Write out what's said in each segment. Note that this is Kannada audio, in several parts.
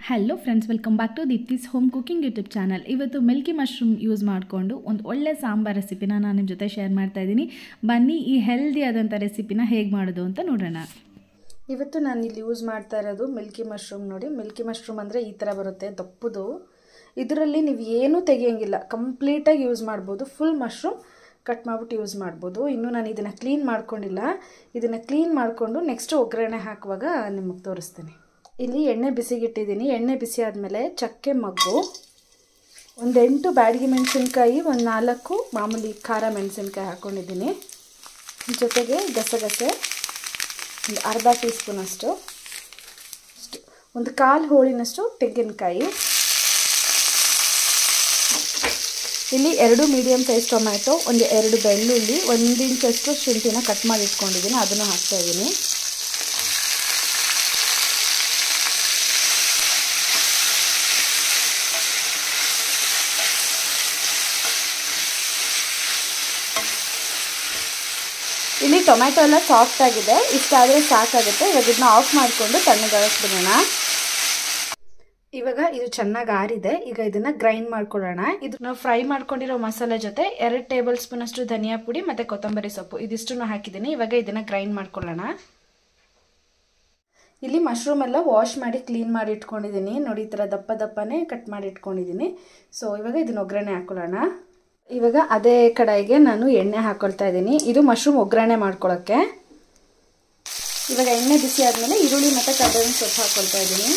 hello friends welcome back to Deepti's home cooking YouTube channel ಇವತ್ತು ಮಿಲ್ಕಿ ಮಶ್ರೂಮ್ ಯೂಸ್ ಮಾಡಿಕೊಂಡು ಒಂದು ಒಳ್ಳೆ ಸಾಂಬಾರ್ ರೆಸಿಪಿನ ನಾನು ನಿಮ್ಮ ಜೊತೆ ಶೇರ್ ಮಾಡ್ತಾ ಇದ್ದೀನಿ ಬನ್ನಿ ಈ ಹೆಲ್ದಿ ಆದಂಥ ರೆಸಿಪಿನ ಹೇಗೆ ಮಾಡೋದು ಅಂತ ನೋಡೋಣ ಇವತ್ತು ನಾನು ಇಲ್ಲಿ ಯೂಸ್ ಮಾಡ್ತಾ ಇರೋದು ಮಿಲ್ಕಿ ಮಶ್ರೂಮ್ ನೋಡಿ ಮಿಲ್ಕಿ ಮಶ್ರೂಮ್ ಅಂದರೆ ಈ ಥರ ಬರುತ್ತೆ ದಪ್ಪದು ಇದರಲ್ಲಿ ನೀವು ಏನೂ ತೆಗಿಯೋಂಗಿಲ್ಲ ಕಂಪ್ಲೀಟಾಗಿ ಯೂಸ್ ಮಾಡ್ಬೋದು ಫುಲ್ ಮಶ್ರೂಮ್ ಕಟ್ ಮಾಡಿಬಿಟ್ಟು ಯೂಸ್ ಮಾಡ್ಬೋದು ಇನ್ನು ನಾನು ಇದನ್ನು ಕ್ಲೀನ್ ಮಾಡ್ಕೊಂಡಿಲ್ಲ ಇದನ್ನು ಕ್ಲೀನ್ ಮಾಡಿಕೊಂಡು ನೆಕ್ಸ್ಟ್ ಒಗ್ಗರಣೆ ಹಾಕುವಾಗ ನಿಮಗೆ ತೋರಿಸ್ತೀನಿ ಇಲ್ಲಿ ಎಣ್ಣೆ ಬಿಸಿಗಿಟ್ಟಿದ್ದೀನಿ ಎಣ್ಣೆ ಬಿಸಿ ಆದಮೇಲೆ ಚಕ್ಕೆ ಮಗ್ಗು ಒಂದು ಎಂಟು ಬ್ಯಾಡಗಿ ಮೆಣಸಿನ್ಕಾಯಿ ಒಂದು ನಾಲ್ಕು ಮಾಮೂಲಿ ಖಾರ ಮೆಣಸಿನ್ಕಾಯಿ ಹಾಕ್ಕೊಂಡಿದ್ದೀನಿ ಜೊತೆಗೆ ಗಸಗಸೆ ಒಂದು ಅರ್ಧ ಟೀ ಸ್ಪೂನಷ್ಟು ಅಷ್ಟು ಒಂದು ಕಾಲು ಹೋಳಿನಷ್ಟು ತೆಂಗಿನಕಾಯಿ ಇಲ್ಲಿ ಎರಡು ಮೀಡಿಯಮ್ ಸೈಜ್ ಟೊಮ್ಯಾಟೊ ಒಂದು ಎರಡು ಬೆಳ್ಳುಳ್ಳಿ ಒಂದು ಇಂಚಷ್ಟು ಶುಂಠಿನ ಕಟ್ ಮಾಡಿ ಇಟ್ಕೊಂಡಿದ್ದೀನಿ ಅದನ್ನು ಹಾಕ್ತಾ ಇದ್ದೀನಿ ಇಲ್ಲಿ ಟೊಮ್ಯಾಟೊ ಎಲ್ಲ ಸಾಫ್ಟ್ ಆಗಿದೆ ಇಷ್ಟಾದರೆ ಸಾಕಾಗುತ್ತೆ ಇವಾಗ ಇದನ್ನ ಆಫ್ ಮಾಡಿಕೊಂಡು ತಣ್ಣಗಾಗಿಸ್ಬಿಡೋಣ ಇವಾಗ ಇದು ಚೆನ್ನಾಗಿ ಆರಿದೆ ಈಗ ಇದನ್ನ ಗ್ರೈಂಡ್ ಮಾಡ್ಕೊಳ್ಳೋಣ ಇದು ನಾವು ಫ್ರೈ ಮಾಡ್ಕೊಂಡಿರೋ ಮಸಾಲೆ ಜೊತೆ ಎರಡು ಟೇಬಲ್ ಸ್ಪೂನ್ ಅಷ್ಟು ಧನಿಯಾ ಪುಡಿ ಮತ್ತೆ ಕೊತ್ತಂಬರಿ ಸೊಪ್ಪು ಇದಿಷ್ಟನ್ನು ಹಾಕಿದ್ದೀನಿ ಇವಾಗ ಇದನ್ನ ಗ್ರೈಂಡ್ ಮಾಡ್ಕೊಳ್ಳೋಣ ಇಲ್ಲಿ ಮಶ್ರೂಮ್ ಎಲ್ಲ ವಾಶ್ ಮಾಡಿ ಕ್ಲೀನ್ ಮಾಡಿ ಇಟ್ಕೊಂಡಿದ್ದೀನಿ ನೋಡಿ ಈ ಥರ ದಪ್ಪ ದಪ್ಪನೇ ಕಟ್ ಮಾಡಿ ಇಟ್ಕೊಂಡಿದ್ದೀನಿ ಸೊ ಇವಾಗ ಇದನ್ನ ಒಗ್ಗರಣೆ ಹಾಕೊಳ್ಳೋಣ ಇವಾಗ ಅದೇ ಕಡೆಗೆ ನಾನು ಎಣ್ಣೆ ಹಾಕೊಳ್ತಾ ಇದ್ದೀನಿ ಇದು ಮಶ್ರೂಮ್ ಒಗ್ಗರಣೆ ಮಾಡ್ಕೊಳ್ಳೋಕ್ಕೆ ಇವಾಗ ಎಣ್ಣೆ ಬಿಸಿ ಆದಮೇಲೆ ಈರುಳ್ಳಿ ಮತ್ತು ಕರ್ಬೇವಿನ ಸೊಪ್ಪು ಹಾಕೊಳ್ತಾ ಇದ್ದೀನಿ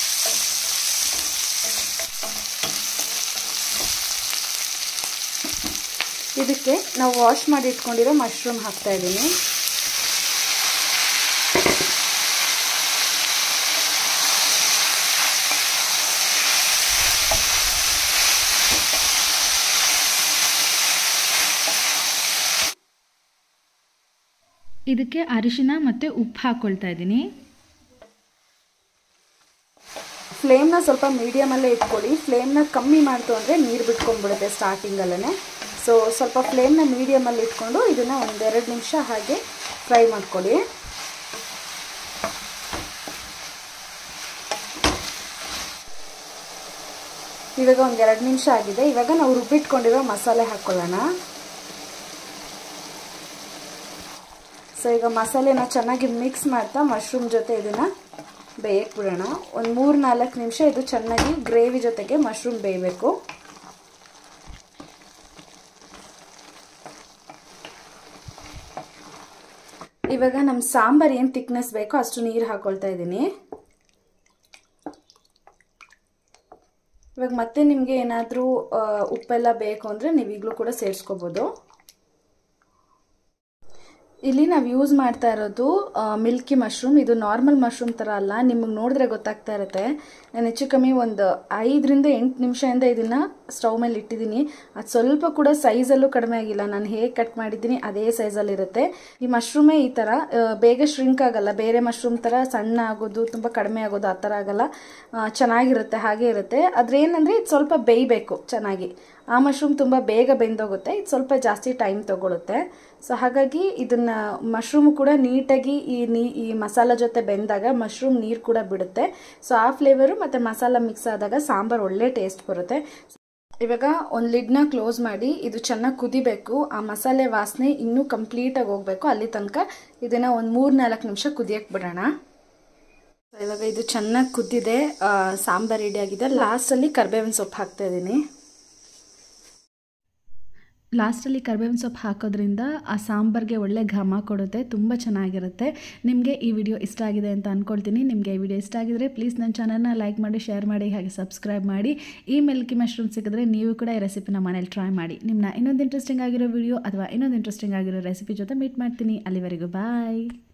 ಇದಕ್ಕೆ ನಾವು ವಾಶ್ ಮಾಡಿ ಇಟ್ಕೊಂಡಿರೋ ಮಶ್ರೂಮ್ ಹಾಕ್ತಾ ಇದ್ದೀನಿ ಇದಕ್ಕೆ ಅರಿಶಿನ ಮತ್ತು ಉಪ್ಪು ಹಾಕ್ಕೊಳ್ತಾ ಇದ್ದೀನಿ ಫ್ಲೇಮ್ನ ಸ್ವಲ್ಪ ಮೀಡಿಯಮಲ್ಲೇ ಇಟ್ಕೊಳ್ಳಿ ಫ್ಲೇಮ್ನ ಕಮ್ಮಿ ಮಾಡ್ತು ಅಂದರೆ ನೀರು ಬಿಟ್ಕೊಂಡ್ಬಿಡುತ್ತೆ ಸ್ಟಾರ್ಟಿಂಗಲ್ಲೇ ಸೊ ಸ್ವಲ್ಪ ಫ್ಲೇಮ್ನ ಮೀಡಿಯಮಲ್ಲಿ ಇಟ್ಕೊಂಡು ಇದನ್ನು ಒಂದೆರಡು ನಿಮಿಷ ಹಾಗೆ ಫ್ರೈ ಮಾಡ್ಕೊಳ್ಳಿ ಇವಾಗ ಒಂದೆರಡು ನಿಮಿಷ ಆಗಿದೆ ಇವಾಗ ನಾವು ರುಬ್ಬಿಟ್ಕೊಂಡಿರೋ ಮಸಾಲೆ ಹಾಕ್ಕೊಳ್ಳೋಣ ಸೊ ಈಗ ಮಸಾಲೆನ ಚೆನ್ನಾಗಿ ಮಿಕ್ಸ್ ಮಾಡ್ತಾ ಮಶ್ರೂಮ್ ಜೊತೆ ಇದನ್ನು ಬೇಯಕ್ಕೆ ಬಿಡೋಣ ಒಂದು ಮೂರು ನಾಲ್ಕು ನಿಮಿಷ ಇದು ಚೆನ್ನಾಗಿ ಗ್ರೇವಿ ಜೊತೆಗೆ ಮಶ್ರೂಮ್ ಬೇಯಬೇಕು ಇವಾಗ ನಮ್ಮ ಸಾಂಬಾರು ಏನು ತಿಕ್ನೆಸ್ ಬೇಕೋ ಅಷ್ಟು ನೀರು ಹಾಕೊಳ್ತಾ ಇದ್ದೀನಿ ಇವಾಗ ಮತ್ತೆ ನಿಮಗೆ ಏನಾದರೂ ಉಪ್ಪೆಲ್ಲ ಬೇಕು ಅಂದರೆ ನೀವು ಈಗಲೂ ಕೂಡ ಸೇರಿಸ್ಕೋಬೋದು ಇಲ್ಲಿ ನಾವು ಯೂಸ್ ಮಾಡ್ತಾ ಇರೋದು ಮಿಲ್ಕಿ ಮಶ್ರೂಮ್ ಇದು ನಾರ್ಮಲ್ ಮಶ್ರೂಮ್ ಥರ ಅಲ್ಲ ನಿಮಗೆ ನೋಡಿದ್ರೆ ಗೊತ್ತಾಗ್ತಾ ಇರುತ್ತೆ ನಾನು ಹೆಚ್ಚು ಕಮ್ಮಿ ಒಂದು ಐದರಿಂದ ಎಂಟು ನಿಮಿಷದಿಂದ ಇದನ್ನು ಸ್ಟವ್ ಮೇಲೆ ಇಟ್ಟಿದ್ದೀನಿ ಅದು ಸ್ವಲ್ಪ ಕೂಡ ಸೈಜಲ್ಲೂ ಕಡಿಮೆ ಆಗಿಲ್ಲ ನಾನು ಹೇಗೆ ಕಟ್ ಮಾಡಿದ್ದೀನಿ ಅದೇ ಸೈಜಲ್ಲಿರುತ್ತೆ ಈ ಮಶ್ರೂಮೇ ಈ ಥರ ಬೇಗ ಶ್ರಿಂಕ್ ಆಗಲ್ಲ ಬೇರೆ ಮಶ್ರೂಮ್ ಥರ ಸಣ್ಣ ಆಗೋದು ತುಂಬ ಕಡಿಮೆ ಆಗೋದು ಆ ಥರ ಆಗಲ್ಲ ಚೆನ್ನಾಗಿರುತ್ತೆ ಹಾಗೆ ಇರುತ್ತೆ ಆದರೆ ಏನಂದರೆ ಇದು ಸ್ವಲ್ಪ ಬೇಯಬೇಕು ಚೆನ್ನಾಗಿ ಆ ಮಶ್ರೂಮ್ ತುಂಬ ಬೇಗ ಬೆಂದೋಗುತ್ತೆ ಇದು ಸ್ವಲ್ಪ ಜಾಸ್ತಿ ಟೈಮ್ ತೊಗೊಳುತ್ತೆ ಸೊ ಹಾಗಾಗಿ ಇದನ್ನು ಮಶ್ರೂಮ್ ಕೂಡ ನೀಟಾಗಿ ಈ ನೀ ಈ ಮಸಾಲ ಜೊತೆ ಬೆಂದಾಗ ಮಶ್ರೂಮ್ ನೀರು ಕೂಡ ಬಿಡುತ್ತೆ ಸೊ ಆ ಫ್ಲೇವರು ಮತ್ತು ಮಸಾಲ ಮಿಕ್ಸ್ ಆದಾಗ ಸಾಂಬಾರು ಒಳ್ಳೆ ಟೇಸ್ಟ್ ಬರುತ್ತೆ ಇವಾಗ ಒಂದು ಲಿಡ್ನ ಕ್ಲೋಸ್ ಮಾಡಿ ಇದು ಚೆನ್ನಾಗಿ ಕುದಿಬೇಕು ಆ ಮಸಾಲೆ ವಾಸನೆ ಇನ್ನೂ ಕಂಪ್ಲೀಟಾಗಿ ಹೋಗಬೇಕು ಅಲ್ಲಿ ತನಕ ಇದನ್ನು ಒಂದು ಮೂರು ನಾಲ್ಕು ನಿಮಿಷ ಕುದಿಯಕ್ಕೆ ಬಿಡೋಣ ಇವಾಗ ಇದು ಚೆನ್ನಾಗಿ ಕುದ್ದಿದೆ ಸಾಂಬಾರು ರೆಡಿಯಾಗಿದೆ ಲಾಸ್ಟಲ್ಲಿ ಕರ್ಬೇವಿನ ಸೊಪ್ಪು ಹಾಕ್ತಾ ಇದ್ದೀನಿ ಲಾಸ್ಟಲ್ಲಿ ಕರ್ಬೇವಿನ ಸೊಪ್ಪು ಹಾಕೋದ್ರಿಂದ ಆ ಸಾಂಬಾರಿಗೆ ಒಳ್ಳೆ ಘಮ ಕೊಡುತ್ತೆ ತುಂಬ ಚೆನ್ನಾಗಿರುತ್ತೆ ನಿಮಗೆ ಈ ವಿಡಿಯೋ ಇಷ್ಟ ಆಗಿದೆ ಅಂತ ಅಂದ್ಕೊಳ್ತೀನಿ ನಿಮಗೆ ಈ ವಿಡಿಯೋ ಇಷ್ಟ ಆಗಿದ್ರೆ ಪ್ಲೀಸ್ ನನ್ನ ಚಾನಲ್ನ ಲೈಕ್ ಮಾಡಿ ಶೇರ್ ಮಾಡಿ ಹಾಗೆ ಸಬ್ಸ್ಕ್ರೈಬ್ ಮಾಡಿ ಈ ಮಿಲ್ಕಿ ಮಶ್ರೂಮ್ ಸಿಕ್ಕಿದ್ರೆ ನೀವು ಕೂಡ ಈ ರೆಸಿಪಿನ ಮನೇಲಿ ಟ್ರೈ ಮಾಡಿ ನಿಮ್ಮನ್ನ ಇನ್ನೊಂದು ಇಂಟ್ರೆಸ್ಟಿಂಗ್ ಆಗಿರೋ ವಿಡಿಯೋ ಅಥವಾ ಇನ್ನೊಂದು ಇಂಟ್ರೆಸ್ಟಿಂಗ್ ಆಗಿರೋ ರೆಸಿಪಿ ಜೊತೆ ಮೀಟ್ ಮಾಡ್ತೀನಿ ಅಲ್ಲಿವರೆಗೂ ಬಾಯ್